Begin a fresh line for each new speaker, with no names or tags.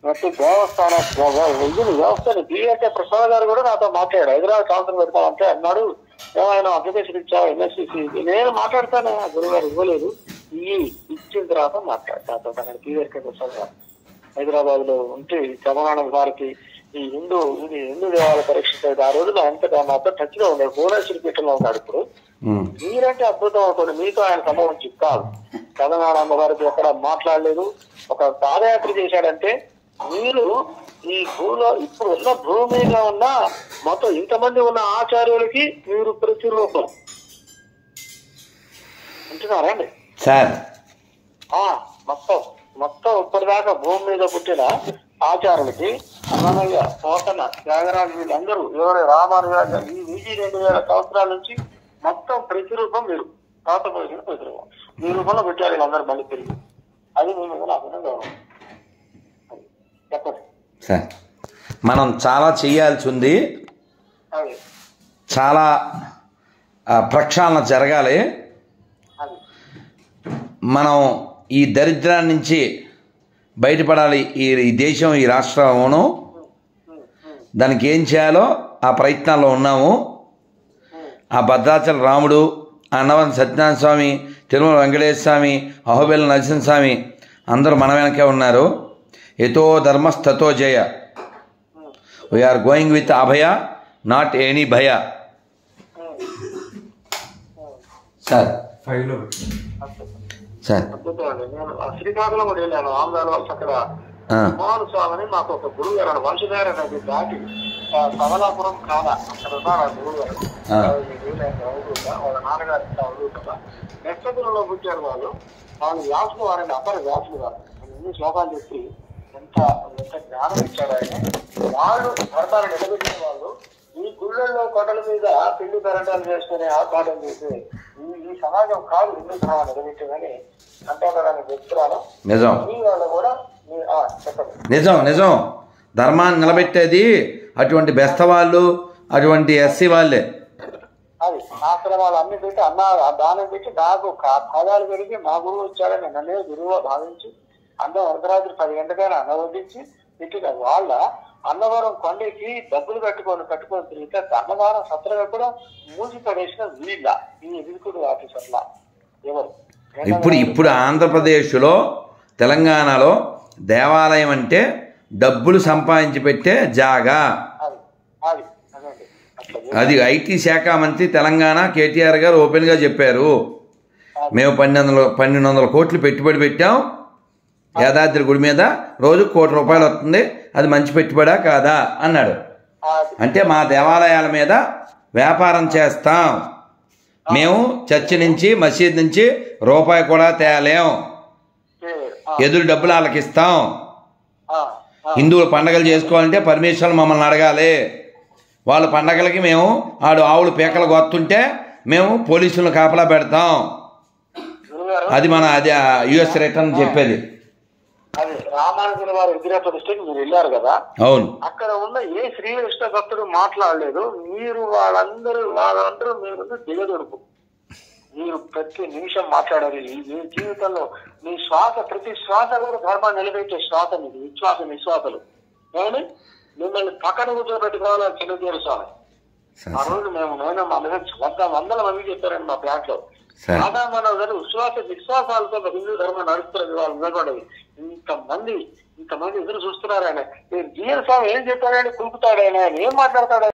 ప్రతి దేవస్థాన ఇది వ్యవస్థని బిఏకే ప్రసాద్ గారు కూడా నాతో మాట్లాడాడు హైదరాబాద్ సంవత్సరం పెడతామంటే అన్నాడు ఏమైనా అప్లికేషన్ ఇచ్చావు ఎన్ఎస్సిసి నేను మాట్లాడతాను ఆ గురువు గారు ఇవ్వలేదు ఈ ఇచ్చిన తర్వాత మాట్లాడతాను అక్కడ బిఏకే ప్రసాద్ గారు హైదరాబాద్ లో ఉంటే చమనానంద వారికి ఈ హిందూ ఇది హిందూ దేవాలయ పరీక్ష ఆ రోజులో అంతగా నాతో టచ్ లో ఉన్నాడు భువనేశ్వరి పీఠంలో ఉన్నాడు ఇప్పుడు
ఉమ్.
మీరంటే అద్భుతం అనుకోండి మీతో ఆయన సంబంధించి కాదు కథనారాయణ గారికి ఎక్కడ మాట్లాడలేదు ఒక పాదయాత్ర చేశాడంటే మీరు ఈ భూలో ఇప్పుడు ఉన్న భూమి మీద ఉన్న మొత్తం ఇంతమంది ఉన్న ఆచార్యులకి మీరు ప్రతిరూపం అంటున్నారా అండి
సార్
ఆ, మొత్తం మొత్తం ఇప్పటిదాకా భూమి మీద పుట్టిన ఆచారులకి అన్నమయ్య పోతన త్యాగరాజు వీళ్ళందరూ ఎవరు రామానుజ ఈ వీజీ రెండు వేల సంవత్సరాల నుంచి మొత్తం ప్రతిరూపం మీరు పాత పోసిన ప్రతిరూపం మీ రూపంలో పెట్టారు వీళ్ళందరూ మళ్ళీ తిరిగి అది మీ మీద నాకు ఉన్న గౌరవం అది. చెప్పండి
సార్ మనం చాలా చేయాల్సి ఉంది
అది
చాలా ఆ, ప్రక్షాళన జరగాలి
అది
మనం ఈ దరిద్రాన్ని నుంచి బయటపడాలి ఈ ఈ దేశం ఈ రాష్ట్రమును
ఉమ్, ఉమ్,
దానికి ఏం చేయాలో ఆ ప్రయత్నాల్లో ఉన్నాము
ఉమ్.
ఆ భద్రాచల రాముడు ఆ అన్నవరం సత్యనారాయణ స్వామి తిరుమల వెంకటేశ్వర స్వామి అహోబెల్ల నరసింహస్వామి అందరూ మన వెనకే ఉన్నారు ఎతో ధర్మస్థతో జయ వీఆర్ గోయింగ్ విత్ అభయ నాట్ ఎనీ భయ సార్
ఫైవ్లో
సార్
అద్భుతం అండి నేను ఆ శ్రీకాకుళం కూడా వెళ్ళాను ఆంధ్రాలో అక్కడ
ఆ,
కుమారు స్వామిని మాకు ఒక గురువు గారు వంశధార నది దాటి ఆ, కమలాపురం కాల అక్కడ ఉన్నారు ఆ గురువు గారు
ఆ.
అవుతుందా వాళ్ళ నాన్నగారు ఇంకా అవుతుందా నక్షత్రంలో పుట్టారు వాళ్ళు వాళ్ళు వ్యాసులు వారండి అప్పటి వ్యాసులు వారు ఆయన ఎన్ని శ్లోకాలు చెప్పి ఎంత ఎంత జ్ఞానం ఇచ్చాడు ఆయన వాళ్ళు ధర్మాన్ని నిలబెట్టిన వాళ్ళు ఈ గుళ్ళల్లో కొండల మీద పిండి పెరంటాలు చేసుకుని ఆర్భాటం చేసి ఈ ఈ సమాజం కాదు హిందూ ధర్మాన్ని నిలబెట్టిందని అంటాడని చెప్తున్నాను
నిజం
మీ వాళ్ళు కూడా మీ ఆ, చెప్పండి
నిజం నిజం ధర్మాన్ని నిలబెట్టేది అటువంటి బెస్త వాళ్ళు అటువంటి ఎస్సీ వాళ్ళే
అది ఆశ్రమాలు అన్ని పెట్టి అన్న ఆ దానం పెట్టి నాకు కా- పాదాలు పెరిగి మా గురువు వచ్చాడని నన్నే గురువుగా భావించి అన్నం అర్ధరాత్రి పది గంటకైనా అన్న వడ్డించి ఇట్లా వాళ్ళ అన్నవరం కొండకి డబ్బులు కట్టుకొని కట్టుకొని తిరిగితే అన్నవరం సత్రగా కూడా మూసి పడేసిన వీళ్ళ ఈ ఎదుర్కొడు ఆఫీసర్ల ఎవరు
ఇప్పుడు ఇప్పుడు ఆంధ్రప్రదేశ్లో తెలంగాణలో దేవాలయం అంటే డబ్బులు సంపాదించి పెట్టే జాగా
అది అది అదండి అట్లా
అది ఐటీ శాఖ మంత్రి తెలంగాణ కేటీఆర్ గారు ఓపెన్గా చెప్పారు మేము పన్నెండు వందల పన్నెండు వందల కోట్లు పెట్టుబడి పెట్టాం యాదాద్రి గుడి మీద రోజు కోటి రూపాయలు వస్తుంది అది మంచి పెట్టుబడా కాదా అన్నాడు
అది
అంటే మా దేవాలయాల మీద వ్యాపారం చేస్తాం మేము చర్చి నుంచి మసీద్ నుంచి రూపాయి కూడా తేలేం
ఏ, ఆ,
ఎదురు డబ్బులు వాళ్ళకి ఇస్తాం
ఆ, ఆ,
హిందువులు పండగలు చేసుకోవాలంటే పర్మిషన్ మమ్మల్ని అడగాలి వాళ్ళ పండగలకి మేము ఆడు ఆవులు పీకలు కొత్తుంటే మేము పోలీసులను కాపలా పెడతాం
గురుగారు
అది మన అది యుఎస్ రిటర్న్ చెప్పేది
అది రామానుజుల వారి విగ్రహ ప్రతిష్టకి మీరు వెళ్ళారు కదా
అవును
అక్కడ ఉన్న ఏ శ్రీకృష్ణ భక్తుడు మాట్లాడలేదు మీరు వాళ్ళందరూ వాళ్ళందరూ మీ ముందు దిగదొడుపు మీరు ప్రతి నిమిషం మాట్లాడారు ఈ మీ జీవితంలో మీ శ్వాస ప్రతి శ్వాస కూడా ధర్మాన్ని నిలబెట్టే శ్వాస మీది విశ్వాస నిశ్వాసలు ఏమండి మిమ్మల్ని పక్కన కూర్చోబెట్టుకోవాలని చిన్నదేరు స్వామి ఆ రోజు మేము నేను మా మీద వంద వందల మంది చెప్పారండి మా ఫ్లాట్ లో
సరే
సాధారణ విశ్వాస విశ్వాసాలతో ఒక హిందూ ధర్మం నడుస్తున్నది వాళ్ళు నిలబడేది ఇంతమంది ఇంతమంది ఎదురు చూస్తున్నారు ఆయన జిఎల్ స్వామి ఏం చెప్పాడని కులుపుతాడు ఆయన ఆయన ఏం మాట్లాడతాడు